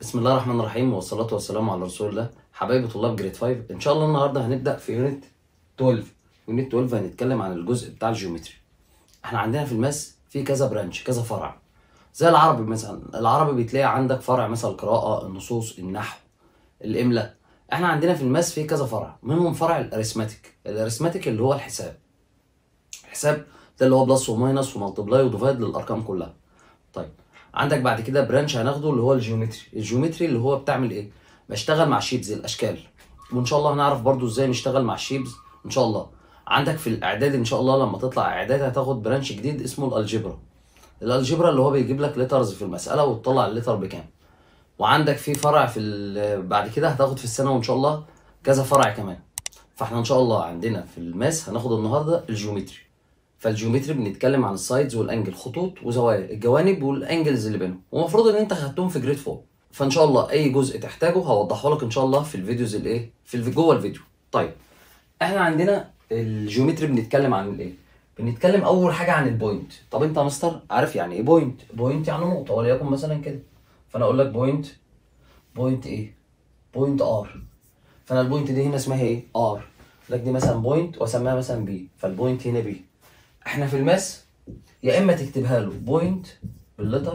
بسم الله الرحمن الرحيم والصلاة والسلام على رسول الله حبايبي طلاب جريد 5 إن شاء الله النهاردة هنبدأ في يونت 12 يونت 12 هنتكلم عن الجزء بتاع الجيومتري احنا عندنا في الماس في كذا برانش كذا فرع زي العربي مثلا العربي بتلاقي عندك فرع مثلا القراءة النصوص النحو الإملاء احنا عندنا في الماس في كذا فرع منهم فرع الاريثماتيك الاريثماتيك اللي هو الحساب الحساب ده اللي هو بلس وماينس ومالتبلاي وديفايد للارقام كلها طيب عندك بعد كده برانش هناخده اللي هو الجيومتري الجيومتري اللي هو بتعمل ايه بشتغل مع شيبز الاشكال وان شاء الله هنعرف برضو ازاي نشتغل مع الشيبز ان شاء الله عندك في الاعداد ان شاء الله لما تطلع اعداد هتاخد برانش جديد اسمه الالجبرا الالجبرا اللي هو بيجيب لك ليترز في المساله وتطلع الليتر بكام وعندك في فرع في ال- بعد كده هتاخد في السنه وان شاء الله كذا فرع كمان فاحنا ان شاء الله عندنا في الماس هناخد النهارده الجيومتري فالجيومتري بنتكلم عن السايدز والانجل خطوط وزوايا الجوانب والانجلز اللي بينهم ومفروض ان انت خدتهم في جريد 4 فان شاء الله اي جزء تحتاجه هوضحه لك ان شاء الله في الفيديوز الايه في الف- جوه الفيديو طيب احنا عندنا الجيومتري بنتكلم عن الايه بنتكلم اول حاجه عن البوينت طب انت يا مستر عارف يعني ايه بوينت بوينت يعني نقطه وليكن مثلا كده فانا اقول لك بوينت بوينت ايه بوينت ار فانا البوينت دي هنا اسمها ايه ار لك دي مثلا بوينت واسميها مثلا بي فالبوينت هنا بي احنا في الماس يا اما تكتبها له بوينت باللتر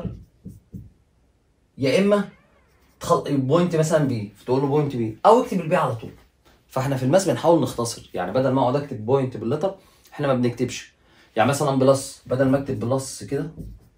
يا اما تخل... بوينت مثلا بي فتقول له بوينت بي او اكتب البي على طول فاحنا في الماس بنحاول نختصر يعني بدل ما اقعد اكتب بوينت باللتر احنا ما بنكتبش يعني مثلا بلس بدل ما اكتب بلس كده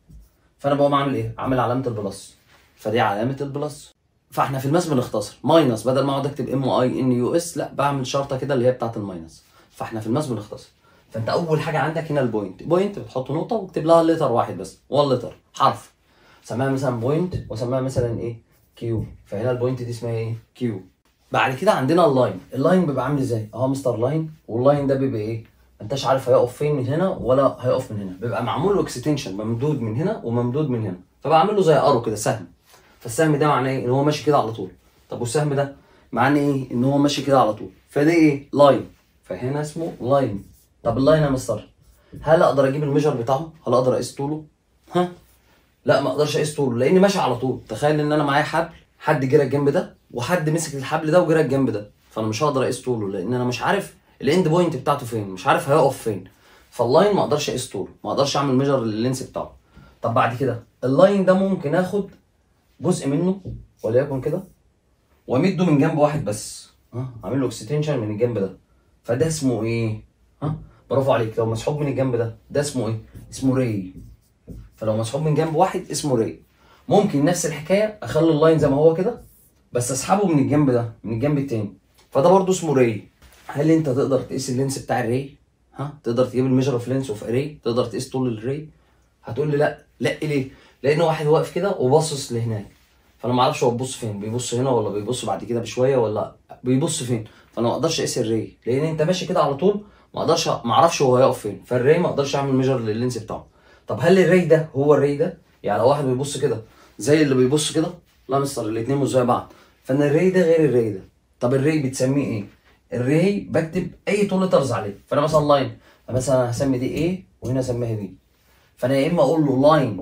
فانا بقوم عامل ايه عامل علامه البلس فدي علامه البلس فاحنا في الماس بنختصر ماينس بدل ما اقعد اكتب ام اي ان يو اس لا بعمل شرطه كده اللي هي بتاعه الماينس فاحنا في الماس بنختصر فانت اول حاجه عندك هنا البوينت بوينت بتحط نقطه واكتب لها لتر واحد بس وان لتر حرف سميها مثلا بوينت وسميها مثلا ايه كيو فهنا البوينت دي اسمها ايه كيو بعد كده عندنا اللاين اللاين بيبقى عامل ازاي اهو مستر لاين واللاين ده بيبقى ايه ما انتش عارف هيقف فين من هنا ولا هيقف من هنا بيبقى معمول له اكستنشن ممدود من هنا وممدود من هنا فبعمل له زي ارو كده سهم فالسهم ده معناه ايه ان هو ماشي كده على طول طب والسهم ده معناه ايه ان هو ماشي كده على طول فده ايه لاين فهنا اسمه لاين طب اللاين يا مستر هل اقدر اجيب الميجر بتاعه هل اقدر اقيس طوله ها لا ما اقدرش اقيس طوله لاني ماشي على طول تخيل ان انا معايا حبل حد جرى الجنب ده وحد مسك الحبل ده وجرى الجنب ده فانا مش هقدر اقيس طوله لان انا مش عارف الاند بوينت بتاعته فين مش عارف هيقف فين فاللاين ما اقدرش اقيس طوله ما اقدرش اعمل ميجر لللينس بتاعه طب بعد كده اللاين ده ممكن اخد جزء منه وليكن كده وامده من جنب واحد بس ها اعمل له اكستنشن من الجنب ده فده اسمه ايه ها برافو عليك لو مسحوب من الجنب ده ده اسمه ايه اسمه ري فلو مسحوب من جنب واحد اسمه ري ممكن نفس الحكايه اخلي اللاين زي ما هو كده بس اسحبه من الجنب ده من الجنب التاني فده برضو اسمه ري هل انت تقدر تقيس اللينس بتاع الري ها تقدر تجيب الميجر اوف لينس اوف اري تقدر تقيس طول الري هتقول لي لا لا ليه لان واحد واقف كده وباصص لهناك فانا ما اعرفش هو بيبص فين بيبص هنا ولا بيبص بعد كده بشويه ولا بيبص فين فانا ما اقدرش اقيس الري لان انت ماشي كده على طول ما اقدرش ما اعرفش هو هيقف فين فالري ما اقدرش اعمل ميجر لللينس بتاعه طب هل الري ده هو الري ده يعني لو واحد بيبص كده زي اللي بيبص كده لا يا مستر الاثنين مش زي بعض فانا الري ده غير الري ده طب الري بتسميه ايه الري بكتب اي تو لترز عليه فانا مثلا لاين مثلا هسمي دي ايه وهنا اسميها بي فانا يا اما اقول له لاين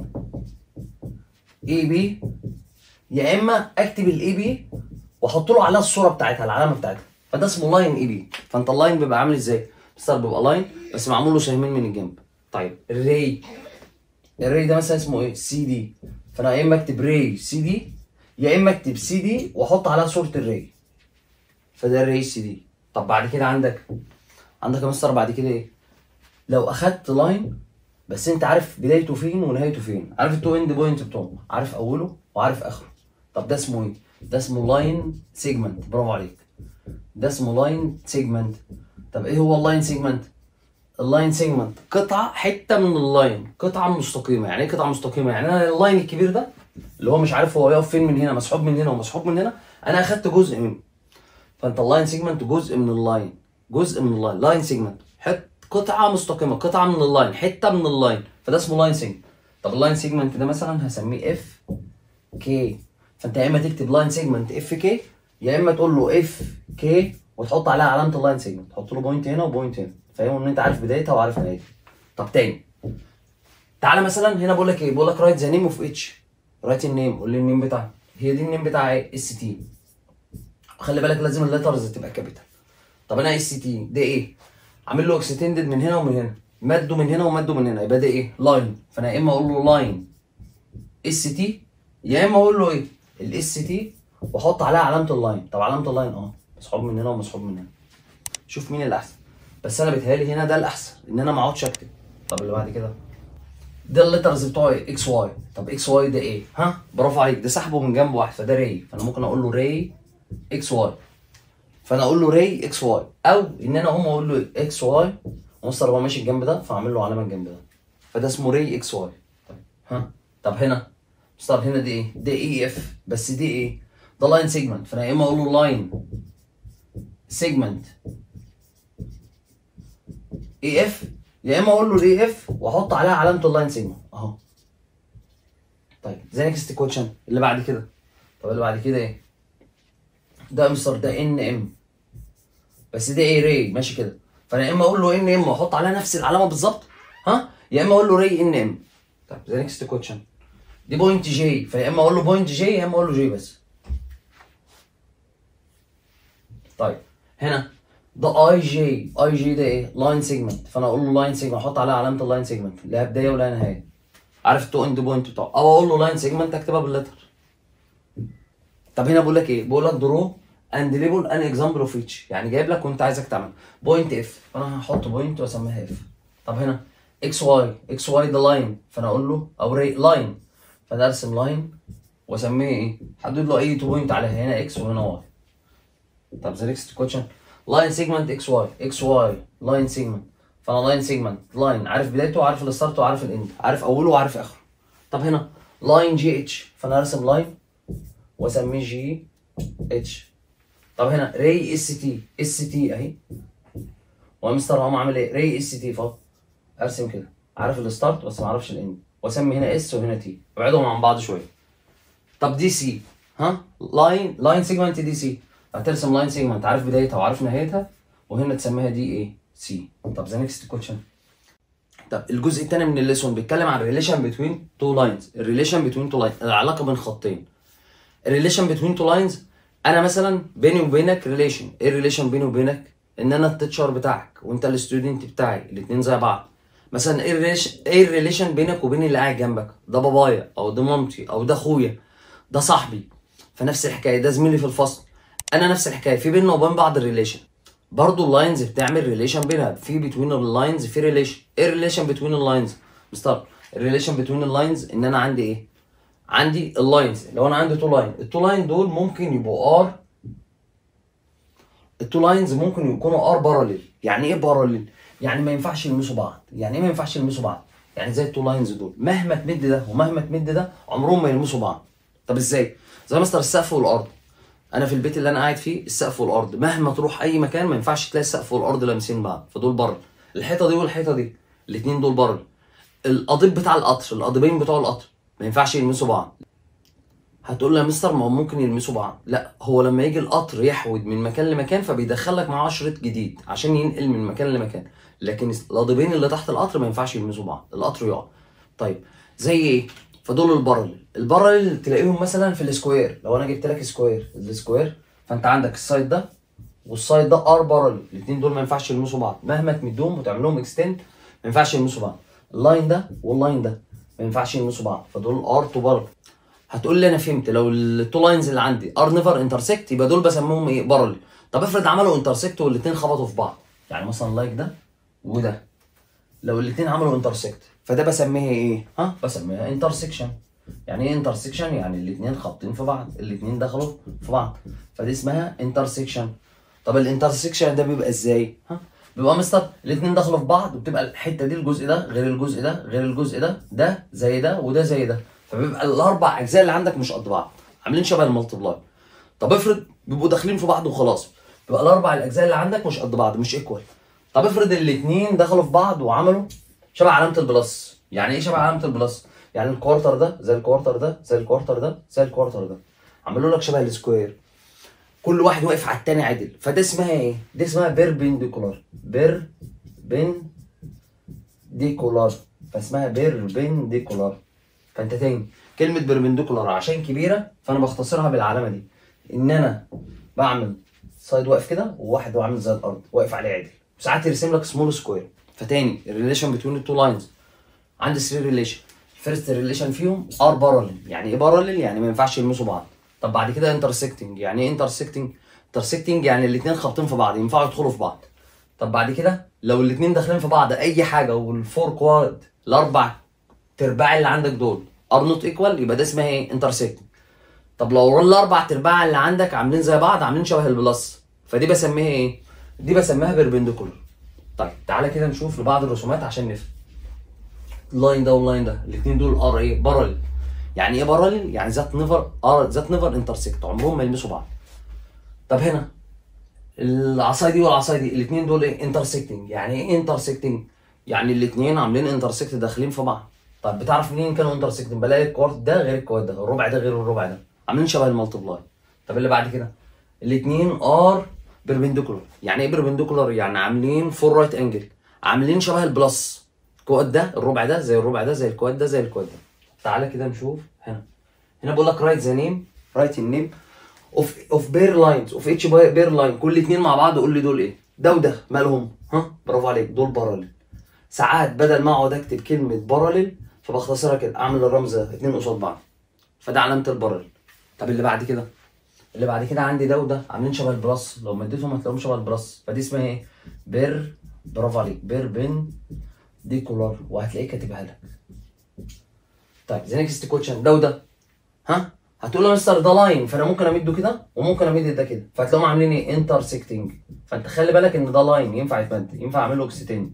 اي بي يا اما اكتب الاي بي واحط له عليها الصوره بتاعتها العلامه بتاعتها فده اسمه لاين اي بي فانت اللاين بيبقى عامل ازاي مستر بيبقى لاين بس معمول له سهمين من الجنب طيب الري الري ده مثلا اسمه ايه سي دي فانا يا اما اكتب ري سي دي يا اما اكتب سي دي واحط عليها صوره الري فده الري سي دي طب بعد كده عندك عندك يا مستر بعد كده ايه لو اخدت لاين بس انت عارف بدايته فين ونهايته فين عارف التو اند بوينت بتوعه عارف اوله وعارف اخره طب ده اسمه ايه ده اسمه لاين سيجمنت برافو عليك ده اسمه لاين سيجمنت طب ايه هو اللاين سيجمنت اللاين سيجمنت قطعه حته من اللاين قطعه مستقيمه يعني ايه قطعه مستقيمه يعني انا اللاين الكبير ده اللي هو مش عارف هو يقف فين من هنا مسحوب من هنا ومسحوب من هنا انا اخدت جزء منه فانت اللاين سيجمنت جزء من اللاين جزء من اللاين لاين سيجمنت حت قطعه مستقيمه قطعه من اللاين حته من اللاين فده اسمه لاين سيجمنت طب اللاين سيجمنت ده مثلا هسميه اف كي فانت يا اما تكتب لاين سيجمنت اف كي يا اما تقول له اف كي وتحط عليها علامه اللاين سيجمنت تحط له بوينت هنا وبوينت هنا فاهم ان انت عارف بدايتها وعارف نهايتها طب تاني تعالى مثلا هنا بقول لك ايه بقول لك رايت ذا نيم اوف اتش رايت النيم قول لي النيم بتاعك هي دي النيم بتاع ايه اس تي خلي بالك لازم الليترز تبقى كابيتال طب انا اس تي ده ايه عامل له اكستندد من هنا ومن هنا مده من هنا ومده من هنا يبقى ده ايه لاين فانا يا اما اقول له لاين اس تي يا اما اقول له ايه الاس تي واحط عليها علامه اللاين طب علامه اللاين اه مسحوب من هنا ومسحوب من هنا شوف مين الاحسن بس انا بيتهيألي هنا ده الاحسن ان انا ما اقعدش اكتب طب اللي بعد كده ده الليترز بتوعي اكس واي طب اكس واي ده ايه ها برافو عليك ده سحبه من جنب واحد فده راي فانا ممكن اقول له راي اكس واي فانا اقول له راي اكس واي او ان انا اقوم اقول له اكس واي ومستر هو ماشي الجنب ده فاعمل له علامه الجنب ده فده اسمه راي اكس واي طيب ها طب هنا مستر هنا دي ايه ده اي اف بس دي ايه ده لاين سيجمنت فانا يا اما اقول له لاين سيجمنت اي اف يا اما اقول له الاي اف واحط عليها علامه اللاين سيجمنت اهو طيب زي نيكست كوتشن اللي بعد كده طب اللي بعد كده ايه ده يا مستر ده ان ام بس ده ايه ري ماشي كده فانا يا اما اقول له ان ام واحط عليها نفس العلامه بالظبط ها يا اما اقول له ري ان ام طيب زي نيكست كوتشن دي بوينت جي فيا اما اقول له بوينت جي يا اما اقول له جي بس طيب هنا ده اي جي اي جي ده ايه لاين سيجمنت فانا اقول له لاين سيجمنت احط عليها علامه اللاين سيجمنت لا بدايه ولا نهايه عارف التو اند بوينت بتاعه او اقول له لاين سيجمنت اكتبها باللتر طب هنا بقول لك ايه بقول لك درو اند ليبل ان اكزامبل اوف ايتش يعني جايب لك وانت عايزك تعمل بوينت اف فانا هحط بوينت واسميها اف طب هنا اكس واي اكس واي ده لاين فانا اقول له او ري لاين فانا ارسم لاين واسميه ايه حدد له اي تو بوينت عليها هنا اكس وهنا واي طب ذا نيكست كويشن لاين سيجمنت اكس واي اكس واي لاين سيجمنت فانا لاين سيجمنت لاين عارف بدايته وعارف الستارت وعارف الاند عارف اوله وعارف اخره طب هنا لاين جي اتش فانا ارسم لاين واسميه جي اتش طب هنا ري اس تي اس تي اهي ومستر هقوم عامل ايه ري اس تي فاضي ارسم كده عارف الستارت بس ما اعرفش الاند واسمي هنا اس وهنا تي ابعدهم عن بعض شويه طب دي سي ها لاين لاين سيجمنت دي سي هترسم لاين سيجمنت عارف بدايتها وعارف نهايتها وهنا تسميها دي ايه سي طب ذا نيكست كويشن طب الجزء الثاني من الليسون بيتكلم عن الريليشن بتوين تو لاينز الريليشن بتوين تو لاينز العلاقه بين خطين الريليشن بتوين تو لاينز انا مثلا بيني وبينك ريليشن ايه الريليشن بيني وبينك ان انا التيتشر بتاعك وانت الستودنت بتاعي الاثنين زي بعض مثلا ايه الريليشن ايه الريليشن بينك وبين اللي قاعد جنبك ده بابايا او ده مامتي او ده اخويا ده صاحبي فنفس الحكايه ده زميلي في الفصل انا نفس الحكايه في بيننا وبين بعض الريليشن برضه اللاينز بتعمل ريليشن بينها في بتوين اللاينز في ريليشن ايه الريليشن بتوين اللاينز مستر الريليشن بتوين اللاينز ان انا عندي ايه عندي اللاينز لو انا عندي تو لاين التو لاين دول ممكن يبقوا ار التو لاينز ممكن يكونوا ار باراليل يعني ايه باراليل يعني ما ينفعش يلمسوا بعض يعني ايه ما ينفعش يلمسوا بعض يعني زي التو لاينز دول مهما تمد ده ومهما تمد ده عمرهم ما يلمسوا بعض طب ازاي زي مستر السقف والارض انا في البيت اللي انا قاعد فيه السقف والارض مهما تروح اي مكان ما ينفعش تلاقي السقف والارض لامسين بعض فدول بره الحيطه دي والحيطه دي الاثنين دول بره القضيب بتاع القطر القضيبين بتوع القطر ما ينفعش يلمسوا بعض هتقول له يا مستر ما هو ممكن يلمسوا بعض لا هو لما يجي القطر يحود من مكان لمكان فبيدخلك معاه شريط جديد عشان ينقل من مكان لمكان لكن القضيبين اللي تحت القطر ما ينفعش يلمسوا بعض القطر يقع طيب زي ايه فدول البارل البارل تلاقيهم مثلا في السكوير لو انا جبت لك سكوير السكوير فانت عندك السايد ده والسايد ده ار بارل الاثنين دول ما ينفعش يلمسوا بعض مهما تمدهم وتعمل لهم اكستند ما ينفعش يلمسوا بعض اللاين ده واللاين ده ما ينفعش يلمسوا بعض فدول ار تو بارل هتقول لي انا فهمت لو التو لاينز اللي عندي ار نيفر انترسكت يبقى دول بسميهم ايه بارل طب افرض عملوا انترسكت والاثنين خبطوا في بعض يعني مثلا لايك ده وده لو الاثنين عملوا انترسكت فده بسميها ايه ها بسميها انترسكشن يعني ايه انترسكشن يعني الاثنين خابطين في بعض الاثنين دخلوا في بعض فدي اسمها انترسكشن طب الانترسكشن ده بيبقى ازاي ها بيبقى مستر الاثنين دخلوا في بعض وبتبقى الحته دي الجزء ده غير الجزء ده غير الجزء ده ده زي ده وده زي ده فبيبقى الاربع اجزاء اللي عندك مش قد بعض عاملين شبه المالتبلاي طب افرض بيبقوا داخلين في بعض وخلاص بيبقى الاربع الاجزاء اللي عندك مش قد بعض مش ايكوال طب افرض الاثنين دخلوا في بعض وعملوا شبه علامه البلس يعني ايه شبه علامه البلس يعني الكوارتر ده زي الكوارتر ده زي الكوارتر ده زي الكوارتر ده عملوا لك شبه السكوير كل واحد واقف على التاني عدل فده اسمها ايه دي اسمها بيربنديكولار بيربنديكولار فاسمها بيربنديكولار فانت تاني كلمه بيربنديكولار عشان كبيره فانا بختصرها بالعلامه دي ان انا بعمل سايد واقف كده وواحد عامل زي الارض واقف عليه عدل ساعات يرسم لك سمول سكوير فتاني الريليشن بتوين التو لاينز عندي 3 ريليشن الفيرست ريليشن فيهم ار باراليل يعني ايه باراليل يعني ما ينفعش يلمسوا بعض طب بعد كده انترسكتنج يعني ايه انترسكتنج انترسكتنج يعني الاثنين خابطين في بعض ينفعوا يدخلوا في بعض طب بعد كده لو الاثنين داخلين في بعض اي حاجه والفور كواد الاربع ترباع اللي عندك دول ار نوت ايكوال يبقى ده اسمها ايه انترسكتنج طب لو الاربع ترباع اللي عندك عاملين زي بعض عاملين شبه البلس فدي بسميها ايه دي بسميها بيربنديكولار طيب تعالى كده نشوف بعض الرسومات عشان نفهم اللاين ده واللاين ده الاثنين دول ار ايه باراليل يعني ايه باراليل يعني ذات نيفر ار ذات نيفر انترسكت عمرهم ما يلمسوا بعض طب هنا العصايه دي والعصايه دي الاثنين دول ايه انترسكتنج يعني ايه انترسكتنج يعني الاثنين عاملين انترسكت داخلين في بعض طب بتعرف منين كانوا انترسكتنج بلاقي الكوارت ده غير الكوارت ده الربع ده غير الربع ده عاملين شبه المالتبلاي طب اللي بعد كده الاثنين ار بيربنديكولار يعني ايه بيربنديكولار يعني عاملين فور رايت انجل عاملين شبه البلس الكواد ده الربع ده زي الربع ده زي الكواد ده زي الكواد ده تعالى كده نشوف هنا هنا بقول لك رايت ذا نيم رايت النيم اوف اوف بير لاينز اوف اتش بير لاين كل اتنين مع بعض قول لي دول ايه ده وده مالهم ها برافو عليك دول باراليل ساعات بدل ما اقعد اكتب كلمه باراليل فبختصرها كده اعمل الرمز ده اتنين قصاد بعض فده علامه الباراليل طب اللي بعد كده اللي بعد كده عندي ده وده عاملين شبه البلس لو مديتهم هتلاقيهم شبه البلس فدي اسمها ايه بير برافو عليك بير بن دي كولار وهتلاقيه كاتبها لك طيب ذا نيكست كويشن ده وده ها هتقول له مستر ده لاين فانا ممكن امده كده وممكن امد ده كده فهتلاقيهم عاملين ايه انترسكتنج فانت خلي بالك ان ده لاين ينفع يتمد ينفع اعمل له اكستند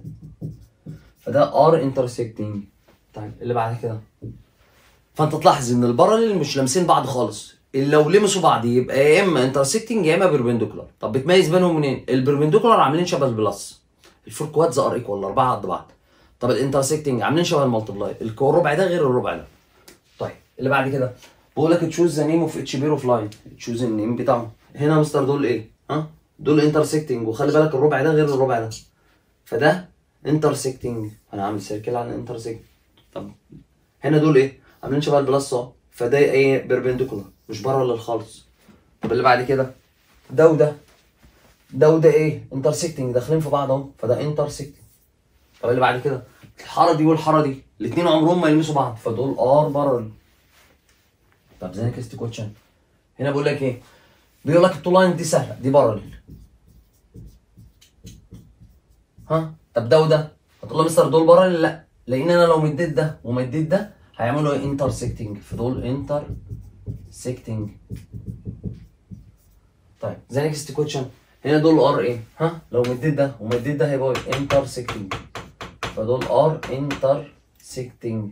فده ار انترسكتنج طيب اللي بعد كده فانت تلاحظ ان الباراليل مش لامسين بعض خالص اللي لو لمسوا بعض يبقى يا اما انترسكتنج يا اما بيربنديكولار طب بتميز بينهم منين البيربنديكولار عاملين شبه البلس الفور كوادز ار ايكوال الاربعه قد بعض طب الانترسكتنج عاملين شبه المالتبلاي الربع ده غير الربع ده طيب اللي بعد كده بقول لك تشوز ذا نيم اوف اتش بير اوف لاين تشوز النيم بتاعهم هنا يا مستر دول ايه ها دول انترسكتنج وخلي بالك الربع ده غير الربع ده فده انترسكتنج انا عامل سيركل على الانترسكت طب هنا دول ايه عاملين شبه البلس اهو فده ايه بيربنديكولار مش باراليل خالص طب اللي بعد كده ده وده ده وده ايه انترسكتنج داخلين في بعض اهو فده انترسكتنج طب اللي بعد كده الحاره دي والحاره دي الاثنين عمرهم ما يلمسوا بعض فدول ار باراليل طب زي نيكست كوتشن هنا بيقول لك ايه بيقول لك التو لاين دي سهله دي باراليل ها طب ده وده هتقول له مستر دول باراليل لا لان انا لو مديت ده ومديت ده هيعملوا انترسكتنج فدول انترسكتنج طيب زي نيكست كوتشن هنا دول ار ايه ها لو مديت ده ومديت ده هيبقوا انترسكتنج فدول ار انترسكتنج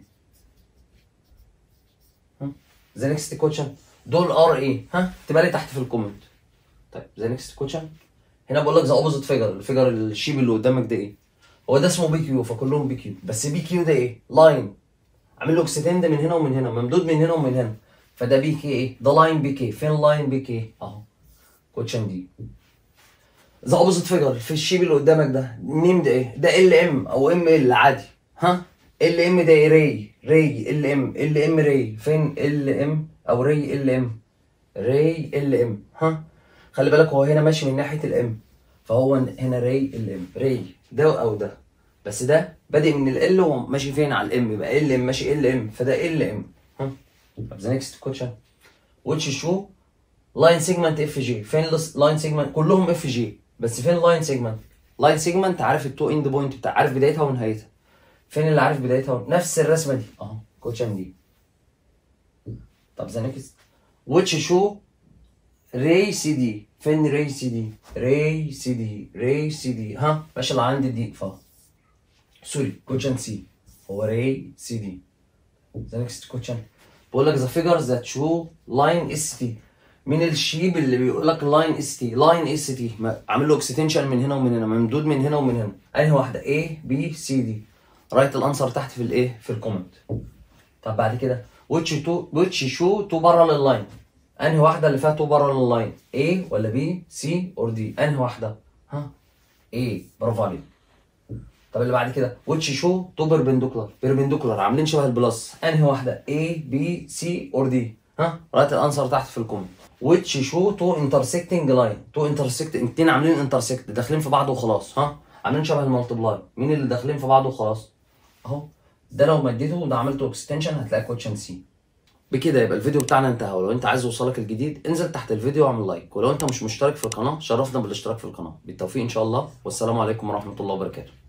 ذا نيكست كوتشن دول ار ايه ها اكتبها لي تحت في الكومنت طيب ذا نيكست كوتشن هنا بقول لك ذا اوبوزيت فيجر الفيجر الشيب اللي قدامك ده ايه هو ده اسمه بي كيو فكلهم بي كيو بس بي كيو ده ايه لاين عامل له اكستند من هنا ومن هنا ممدود من هنا ومن هنا فده بي كي ايه ده لاين بي كي فين لاين بي كي اهو كوتشن دي ذا اوبوزيت فيجر في الشيب اللي قدامك ده نيم ده ايه ده ال ام او ام ال عادي ها ال ام ده ري ري ال ام ال ام ري فين ال ام او ري ال ام ري ال ام ها خلي بالك هو هنا ماشي من ناحيه الام فهو هنا ري ال ام ري ده او ده بس ده بادئ من ال وماشي فين على الام يبقى ال ام ماشي ال ام فده ال ام ها طب ذا نيكست كوتشن which شو لاين سيجمنت اف جي فين لاين سيجمنت كلهم اف جي بس فين لاين سيجمنت لاين سيجمنت عارف التو اند بوينت بتاع عارف بدايتها ونهايتها فين اللي عارف بدايتها نفس الرسمه دي اهو كوتشن دي طب ذا نيكست which شو ري سي دي فين ري سي دي ري سي دي ري سي دي ها ماشي اللي عندي دي ف سوري كوتشن سي هو ري سي دي ذا نيكست كوتشن بقول لك ذا فيجرز ذات شو لاين اس تي مين الشيب اللي بيقول لك لاين اس تي لاين اس تي عامل له اكستنشن من هنا ومن هنا ممدود من هنا ومن هنا انهي واحده A B C D رايت الانسر تحت في الايه في الكومنت طب بعد كده which تو which show تو parallel line انهي واحده اللي فيها تو parallel line A ولا B C or D انهي واحده ها A برافو عليك طب اللي بعد كده ويتش شو تو بيربنديكولار بيربنديكولار عاملين شبه البلس انهي واحده A B C اور D ها رايت الانسر تحت في الكومنت ويتش شو تو انترسكتنج لاين تو انترسكت اتنين عاملين انترسكت داخلين في بعض وخلاص ها عاملين شبه المالتبلاي مين اللي داخلين في بعض وخلاص اهو ده لو مديته وده عملته اكستنشن هتلاقي كوتشن سي بكده يبقى الفيديو بتاعنا انتهى ولو انت عايز يوصلك الجديد انزل تحت الفيديو واعمل لايك ولو انت مش مشترك في القناه شرفنا بالاشتراك في القناه بالتوفيق ان شاء الله والسلام عليكم ورحمه الله وبركاته